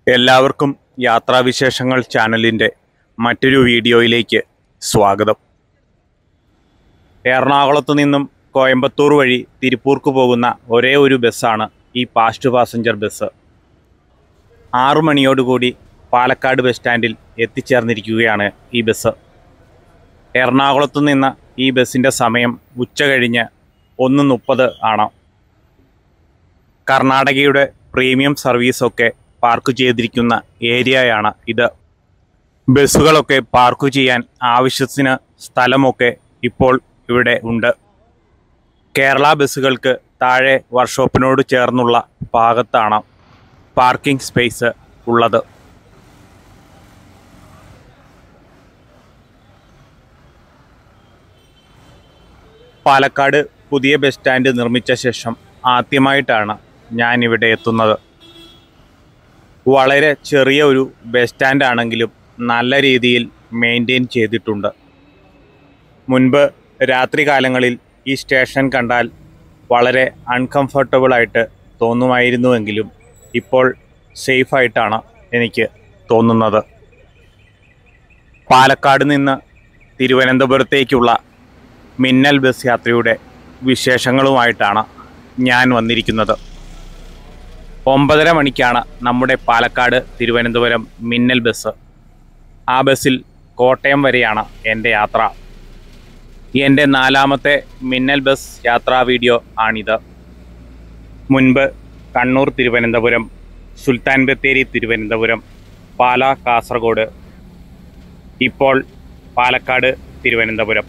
എല്ലാവർക്കും യാത്രാവിശേഷങ്ങൾ ചാനലിൻ്റെ മറ്റൊരു വീഡിയോയിലേക്ക് സ്വാഗതം എറണാകുളത്ത് നിന്നും കോയമ്പത്തൂർ വഴി തിരുപ്പൂർക്ക് പോകുന്ന ഒരേ ഒരു ബസ്സാണ് ഈ പാസ്റ്റ് പാസഞ്ചർ ബസ് ആറു മണിയോടുകൂടി പാലക്കാട് ബസ് സ്റ്റാൻഡിൽ എത്തിച്ചേർന്നിരിക്കുകയാണ് ഈ ബസ് എറണാകുളത്ത് നിന്ന് ഈ ബസ്സിൻ്റെ സമയം ഉച്ച കഴിഞ്ഞ് ഒന്ന് മുപ്പത് ആണ് കർണാടകയുടെ പ്രീമിയം സർവീസൊക്കെ പാർക്ക് ചെയ്തിരിക്കുന്ന ഏരിയയാണ് ഇത് ബസ്സുകളൊക്കെ പാർക്ക് ചെയ്യാൻ ആവശ്യത്തിന് സ്ഥലമൊക്കെ ഇപ്പോൾ ഇവിടെ ഉണ്ട് കേരള ബസ്സുകൾക്ക് താഴെ വർക്ക്ഷോപ്പിനോട് ചേർന്നുള്ള ഭാഗത്താണ് പാർക്കിംഗ് സ്പേസ് ഉള്ളത് പാലക്കാട് പുതിയ ബസ് സ്റ്റാൻഡ് നിർമ്മിച്ച ശേഷം ആദ്യമായിട്ടാണ് ഞാൻ ഇവിടെ എത്തുന്നത് വളരെ ചെറിയ ഒരു ബസ് സ്റ്റാൻഡ് ആണെങ്കിലും നല്ല രീതിയിൽ മെയിൻറ്റെയിൻ ചെയ്തിട്ടുണ്ട് മുൻപ് രാത്രി കാലങ്ങളിൽ ഈ സ്റ്റേഷൻ കണ്ടാൽ വളരെ അൺകംഫർട്ടബിൾ ആയിട്ട് തോന്നുമായിരുന്നുവെങ്കിലും ഇപ്പോൾ സേഫായിട്ടാണ് എനിക്ക് തോന്നുന്നത് പാലക്കാട് നിന്ന് തിരുവനന്തപുരത്തേക്കുള്ള മിന്നൽ ബസ് യാത്രയുടെ വിശേഷങ്ങളുമായിട്ടാണ് ഞാൻ വന്നിരിക്കുന്നത് ഒമ്പതര മണിക്കാണ് നമ്മുടെ പാലക്കാട് തിരുവനന്തപുരം മിന്നൽ ബസ് ആ ബസ്സിൽ കോട്ടയം വരെയാണ് എൻ്റെ യാത്ര എൻ്റെ നാലാമത്തെ മിന്നൽ ബസ് യാത്രാ വീഡിയോ ആണിത് മുൻപ് കണ്ണൂർ തിരുവനന്തപുരം സുൽത്താൻ ബത്തേരി തിരുവനന്തപുരം പാല കാസർഗോഡ് ഇപ്പോൾ പാലക്കാട് തിരുവനന്തപുരം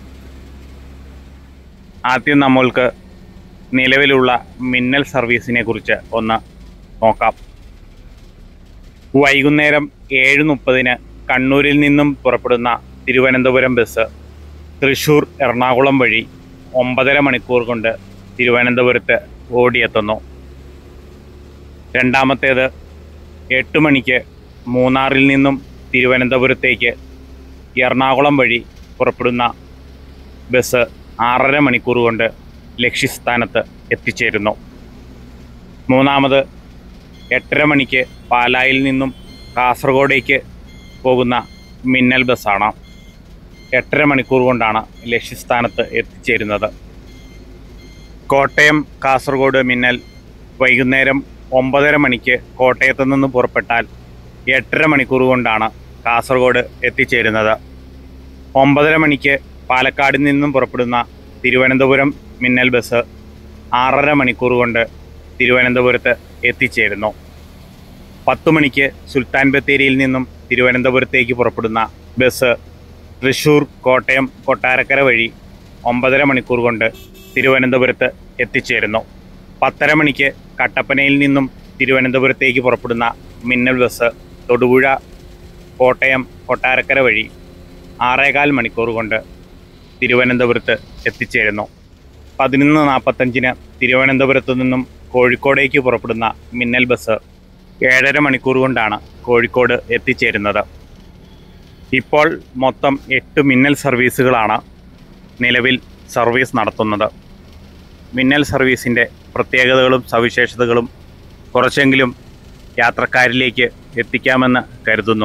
ആദ്യം നമ്മൾക്ക് നിലവിലുള്ള മിന്നൽ സർവീസിനെ കുറിച്ച് ഒന്ന് നോക്കാം വൈകുന്നേരം ഏഴ് മുപ്പതിന് കണ്ണൂരിൽ നിന്നും പുറപ്പെടുന്ന തിരുവനന്തപുരം ബസ് തൃശ്ശൂർ എറണാകുളം വഴി ഒമ്പതര മണിക്കൂർ കൊണ്ട് തിരുവനന്തപുരത്ത് ഓടിയെത്തുന്നു രണ്ടാമത്തേത് എട്ട് മണിക്ക് മൂന്നാറിൽ നിന്നും തിരുവനന്തപുരത്തേക്ക് എറണാകുളം വഴി പുറപ്പെടുന്ന ബസ് ആറര മണിക്കൂർ കൊണ്ട് ലക്ഷ്യസ്ഥാനത്ത് എത്തിച്ചേരുന്നു മൂന്നാമത് എട്ടര മണിക്ക് പാലായിൽ നിന്നും കാസർഗോഡേക്ക് പോകുന്ന മിന്നൽ ബസ്സാണ് എട്ടര മണിക്കൂർ കൊണ്ടാണ് ലക്ഷ്യസ്ഥാനത്ത് എത്തിച്ചേരുന്നത് കോട്ടയം കാസർഗോഡ് മിന്നൽ വൈകുന്നേരം ഒമ്പതര മണിക്ക് കോട്ടയത്ത് നിന്ന് പുറപ്പെട്ടാൽ എട്ടര മണിക്കൂർ കൊണ്ടാണ് കാസർഗോഡ് എത്തിച്ചേരുന്നത് ഒമ്പതര മണിക്ക് പാലക്കാട് നിന്നും പുറപ്പെടുന്ന തിരുവനന്തപുരം മിന്നൽ ബസ് ആറര മണിക്കൂർ കൊണ്ട് തിരുവനന്തപുരത്ത് എത്തിച്ചേരുന്നു പത്ത് മണിക്ക് സുൽത്താൻ ബത്തേരിയിൽ നിന്നും തിരുവനന്തപുരത്തേക്ക് പുറപ്പെടുന്ന ബസ് തൃശ്ശൂർ കോട്ടയം കൊട്ടാരക്കര വഴി ഒമ്പതര മണിക്കൂർ കൊണ്ട് തിരുവനന്തപുരത്ത് എത്തിച്ചേരുന്നു പത്തര മണിക്ക് കട്ടപ്പനയിൽ നിന്നും തിരുവനന്തപുരത്തേക്ക് പുറപ്പെടുന്ന മിന്നൽ ബസ് തൊടുപുഴ കോട്ടയം കൊട്ടാരക്കര വഴി ആറേകാൽ മണിക്കൂർ കൊണ്ട് തിരുവനന്തപുരത്ത് എത്തിച്ചേരുന്നു പതിനൊന്ന് നാൽപ്പത്തഞ്ചിന് തിരുവനന്തപുരത്തു നിന്നും കോഴിക്കോടേക്ക് പുറപ്പെടുന്ന മിന്നൽ ബസ് ഏഴര മണിക്കൂർ കൊണ്ടാണ് കോഴിക്കോട് എത്തിച്ചേരുന്നത് ഇപ്പോൾ മൊത്തം എട്ട് മിന്നൽ സർവീസുകളാണ് നിലവിൽ സർവീസ് നടത്തുന്നത് മിന്നൽ സർവീസിൻ്റെ പ്രത്യേകതകളും സവിശേഷതകളും കുറച്ചെങ്കിലും യാത്രക്കാരിലേക്ക് എത്തിക്കാമെന്ന് കരുതുന്നു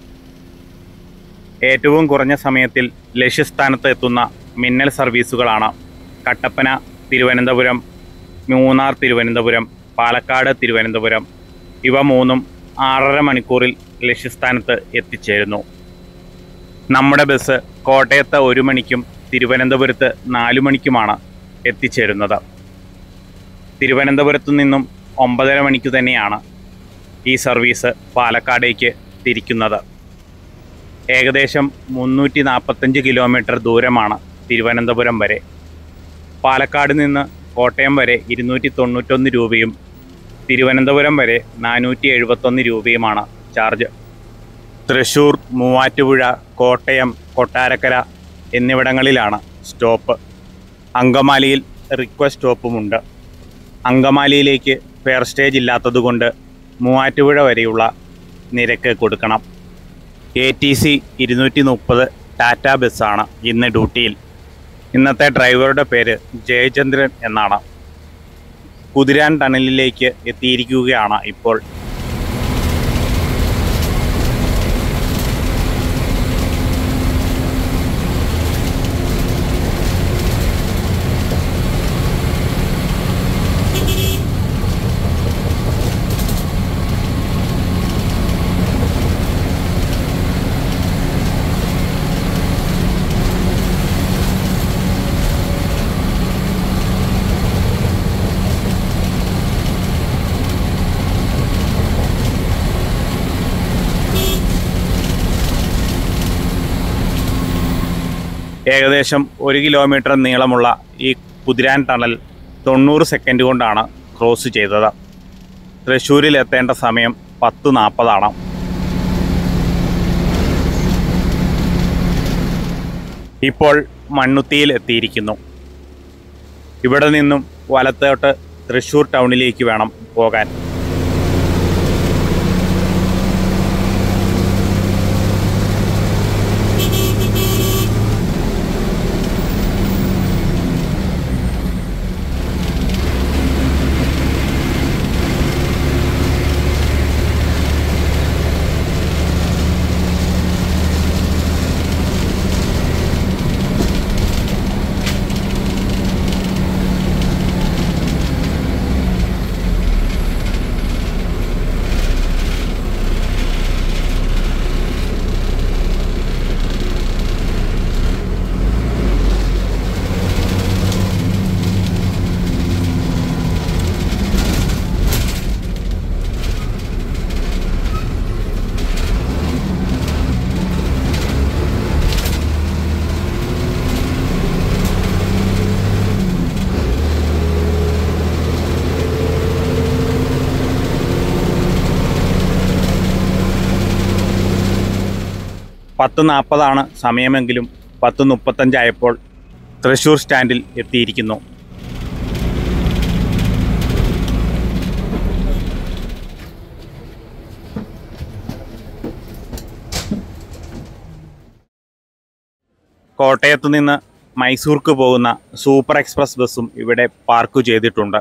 ഏറ്റവും കുറഞ്ഞ സമയത്തിൽ ലക്ഷ്യസ്ഥാനത്ത് എത്തുന്ന മിന്നൽ സർവീസുകളാണ് കട്ടപ്പന തിരുവനന്തപുരം മൂന്നാർ തിരുവനന്തപുരം പാലക്കാട് തിരുവനന്തപുരം ഇവ മൂന്നും ആറര മണിക്കൂറിൽ ലക്ഷ്യസ്ഥാനത്ത് എത്തിച്ചേരുന്നു നമ്മുടെ ബസ് കോട്ടയത്ത് ഒരു മണിക്കും തിരുവനന്തപുരത്ത് നാലു മണിക്കുമാണ് എത്തിച്ചേരുന്നത് തിരുവനന്തപുരത്തു നിന്നും ഒമ്പതര മണിക്ക് തന്നെയാണ് ഈ സർവീസ് പാലക്കാടേക്ക് തിരിക്കുന്നത് ഏകദേശം മുന്നൂറ്റി നാൽപ്പത്തഞ്ച് കിലോമീറ്റർ ദൂരമാണ് തിരുവനന്തപുരം വരെ പാലക്കാട് നിന്ന് കോട്ടയം വരെ ഇരുന്നൂറ്റി തൊണ്ണൂറ്റൊന്ന് രൂപയും തിരുവനന്തപുരം വരെ നാനൂറ്റി എഴുപത്തൊന്ന് രൂപയുമാണ് ചാർജ് തൃശ്ശൂർ മൂവാറ്റുപുഴ കോട്ടയം കൊട്ടാരക്കര എന്നിവിടങ്ങളിലാണ് സ്റ്റോപ്പ് അങ്കമാലിയിൽ റിക്വസ്റ്റ് സ്റ്റോപ്പുമുണ്ട് അങ്കമാലിയിലേക്ക് ഫെയർ സ്റ്റേജ് ഇല്ലാത്തതുകൊണ്ട് മൂവാറ്റുപുഴ വരെയുള്ള നിരക്ക് കൊടുക്കണം എ ടി സി ഇരുന്നൂറ്റി മുപ്പത് ടാറ്റ ബസ്സാണ് ഇന്ന് ഡ്യൂട്ടിയിൽ ഇന്നത്തെ ഡ്രൈവറുടെ പേര് ജയചന്ദ്രൻ എന്നാണ് കുതിരാൻ ടണലിലേക്ക് എത്തിയിരിക്കുകയാണ് ഇപ്പോൾ ഏകദേശം ഒരു കിലോമീറ്റർ നീളമുള്ള ഈ കുതിരാൻ ടണൽ തൊണ്ണൂറ് സെക്കൻഡ് കൊണ്ടാണ് ക്രോസ് ചെയ്തത് തൃശ്ശൂരിൽ എത്തേണ്ട സമയം പത്ത് നാൽപ്പതാണ് ഇപ്പോൾ മണ്ണുത്തിയിൽ എത്തിയിരിക്കുന്നു ഇവിടെ നിന്നും വലത്തോട്ട് തൃശ്ശൂർ ടൗണിലേക്ക് വേണം പോകാൻ പത്ത് നാൽപ്പതാണ് സമയമെങ്കിലും പത്ത് മുപ്പത്തഞ്ചായപ്പോൾ തൃശ്ശൂർ സ്റ്റാൻഡിൽ എത്തിയിരിക്കുന്നു കോട്ടയത്ത് നിന്ന് മൈസൂർക്ക് പോകുന്ന സൂപ്പർ എക്സ്പ്രസ് ബസ്സും ഇവിടെ പാർക്ക് ചെയ്തിട്ടുണ്ട്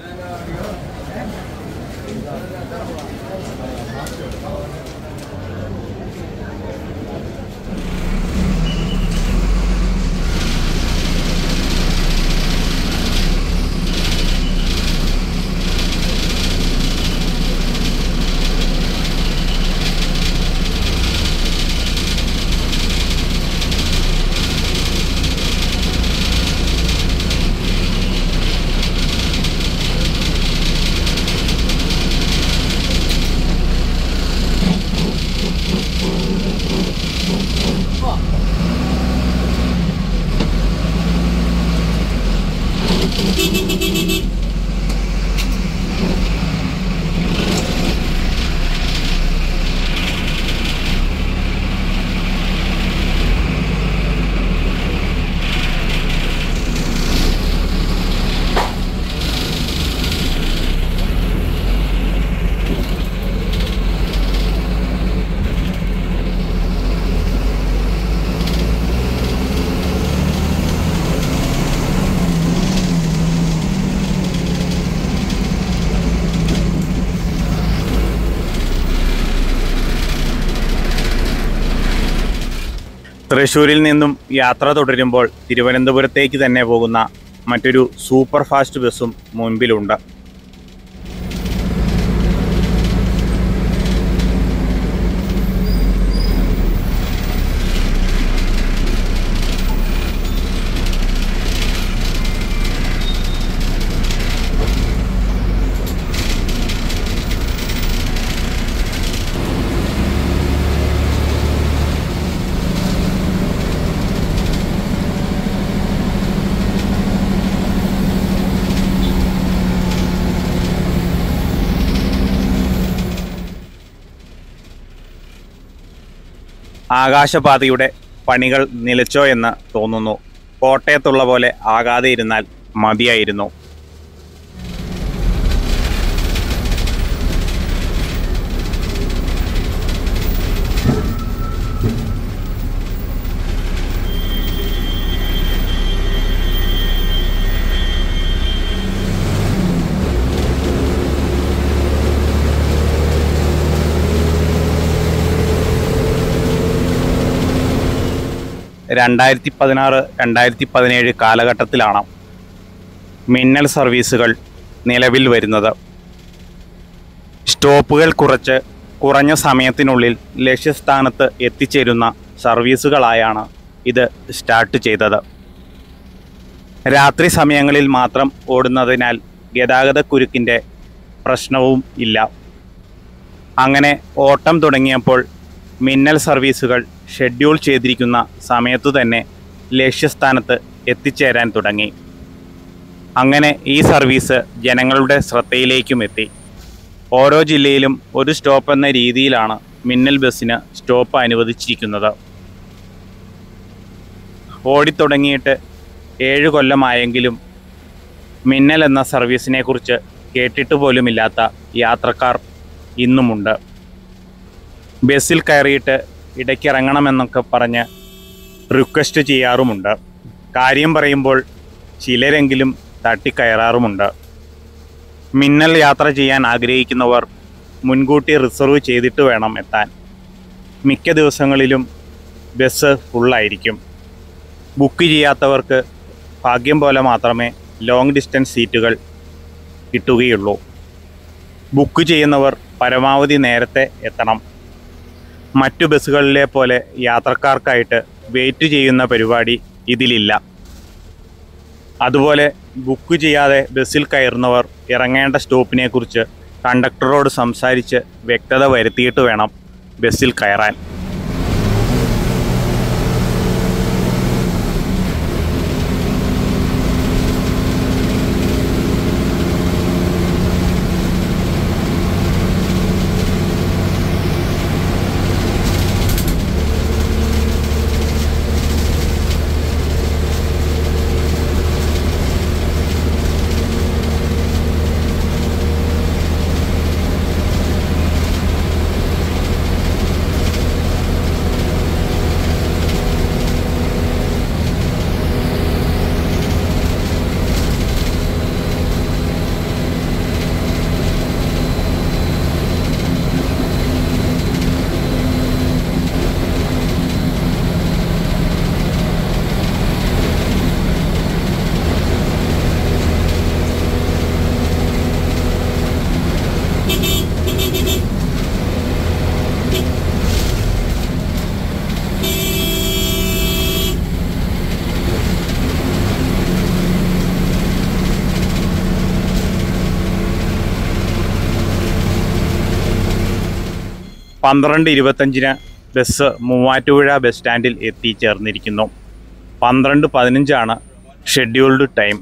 തൃശ്ശൂരിൽ നിന്നും യാത്ര തുടരുമ്പോൾ തിരുവനന്തപുരത്തേക്ക് തന്നെ പോകുന്ന മറ്റൊരു സൂപ്പർ ഫാസ്റ്റ് ബസ്സും മുൻപിലുണ്ട് ആകാശപാതയുടെ പണികൾ നിലച്ചോ എന്ന് തോന്നുന്നു കോട്ടയത്തുള്ള പോലെ ആകാതെ ഇരുന്നാൽ മതിയായിരുന്നു രണ്ടായിരത്തി പതിനാറ് രണ്ടായിരത്തി പതിനേഴ് കാലഘട്ടത്തിലാണ് മിന്നൽ സർവീസുകൾ നിലവിൽ വരുന്നത് സ്റ്റോപ്പുകൾ കുറച്ച് കുറഞ്ഞ സമയത്തിനുള്ളിൽ ലക്ഷ്യസ്ഥാനത്ത് എത്തിച്ചേരുന്ന സർവീസുകളായാണ് ഇത് സ്റ്റാർട്ട് ചെയ്തത് രാത്രി സമയങ്ങളിൽ മാത്രം ഓടുന്നതിനാൽ ഗതാഗതക്കുരുക്കിൻ്റെ പ്രശ്നവും ഇല്ല അങ്ങനെ ഓട്ടം തുടങ്ങിയപ്പോൾ മിന്നൽ സർവീസുകൾ ഷെഡ്യൂൾ ചെയ്തിരിക്കുന്ന സമയത്തു തന്നെ ലക്ഷ്യസ്ഥാനത്ത് എത്തിച്ചേരാൻ തുടങ്ങി അങ്ങനെ ഈ സർവീസ് ജനങ്ങളുടെ ശ്രദ്ധയിലേക്കും എത്തി ഓരോ ജില്ലയിലും ഒരു സ്റ്റോപ്പ് എന്ന രീതിയിലാണ് മിന്നൽ ബസ്സിന് സ്റ്റോപ്പ് അനുവദിച്ചിരിക്കുന്നത് ഓടിത്തുടങ്ങിയിട്ട് ഏഴ് കൊല്ലമായെങ്കിലും മിന്നൽ എന്ന സർവീസിനെ കുറിച്ച് കേട്ടിട്ട് പോലുമില്ലാത്ത യാത്രക്കാർ ഇന്നുമുണ്ട് ബസ്സിൽ കയറിയിട്ട് ഇടയ്ക്കിറങ്ങണമെന്നൊക്കെ പറഞ്ഞ് റിക്വസ്റ്റ് ചെയ്യാറുമുണ്ട് കാര്യം പറയുമ്പോൾ ചിലരെങ്കിലും തട്ടിക്കയറാറുമുണ്ട് മിന്നൽ യാത്ര ചെയ്യാൻ ആഗ്രഹിക്കുന്നവർ മുൻകൂട്ടി റിസർവ് ചെയ്തിട്ട് വേണം എത്താൻ മിക്ക ദിവസങ്ങളിലും ബസ് ഫുള്ളായിരിക്കും ബുക്ക് ചെയ്യാത്തവർക്ക് ഭാഗ്യം പോലെ മാത്രമേ ലോങ് ഡിസ്റ്റൻസ് സീറ്റുകൾ കിട്ടുകയുള്ളൂ ബുക്ക് ചെയ്യുന്നവർ പരമാവധി നേരത്തെ എത്തണം മറ്റു ബസ്സുകളിലെ പോലെ യാത്രക്കാർക്കായിട്ട് വെയിറ്റ് ചെയ്യുന്ന പരിപാടി ഇതിലില്ല അതുപോലെ ബുക്ക് ചെയ്യാതെ ബസ്സിൽ കയറുന്നവർ ഇറങ്ങേണ്ട സ്റ്റോപ്പിനെ കുറിച്ച് കണ്ടക്ടറോട് സംസാരിച്ച് വ്യക്തത വരുത്തിയിട്ട് വേണം ബസ്സിൽ കയറാൻ പന്ത്രണ്ട് ഇരുപത്തഞ്ചിന് ബസ് മൂവാറ്റുപുഴ ബസ് സ്റ്റാൻഡിൽ എത്തിച്ചേർന്നിരിക്കുന്നു പന്ത്രണ്ട് പതിനഞ്ചാണ് ഷെഡ്യൂൾഡ് ടൈം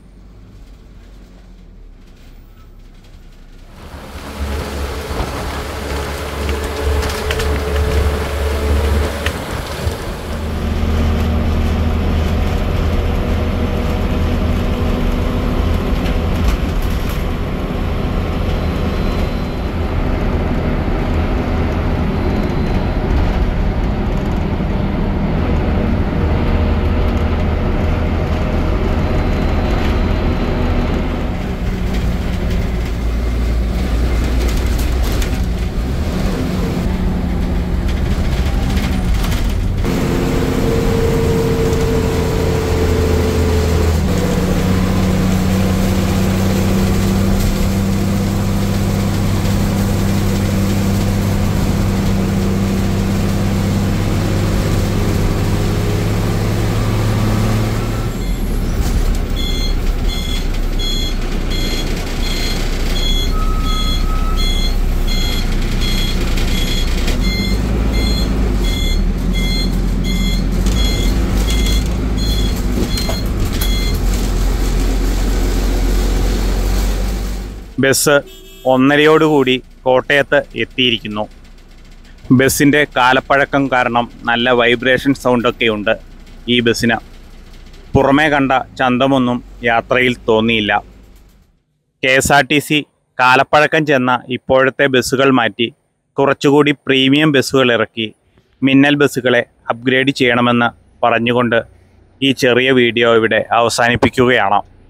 ബസ് ഒന്നരയോടുകൂടി കോട്ടയത്ത് എത്തിയിരിക്കുന്നു ബസ്സിൻ്റെ കാലപ്പഴക്കം കാരണം നല്ല വൈബ്രേഷൻ സൗണ്ടൊക്കെയുണ്ട് ഈ ബസ്സിന് പുറമേ കണ്ട ചന്തമൊന്നും യാത്രയിൽ തോന്നിയില്ല K S R T C കാലപ്പഴക്കം ചെന്ന ഇപ്പോഴത്തെ ബസ്സുകൾ മാറ്റി കുറച്ചുകൂടി പ്രീമിയം ബസ്സുകൾ ഇറക്കി മിന്നൽ ബസ്സുകളെ അപ്ഗ്രേഡ് ചെയ്യണമെന്ന് പറഞ്ഞുകൊണ്ട് ഈ ചെറിയ വീഡിയോ ഇവിടെ അവസാനിപ്പിക്കുകയാണ്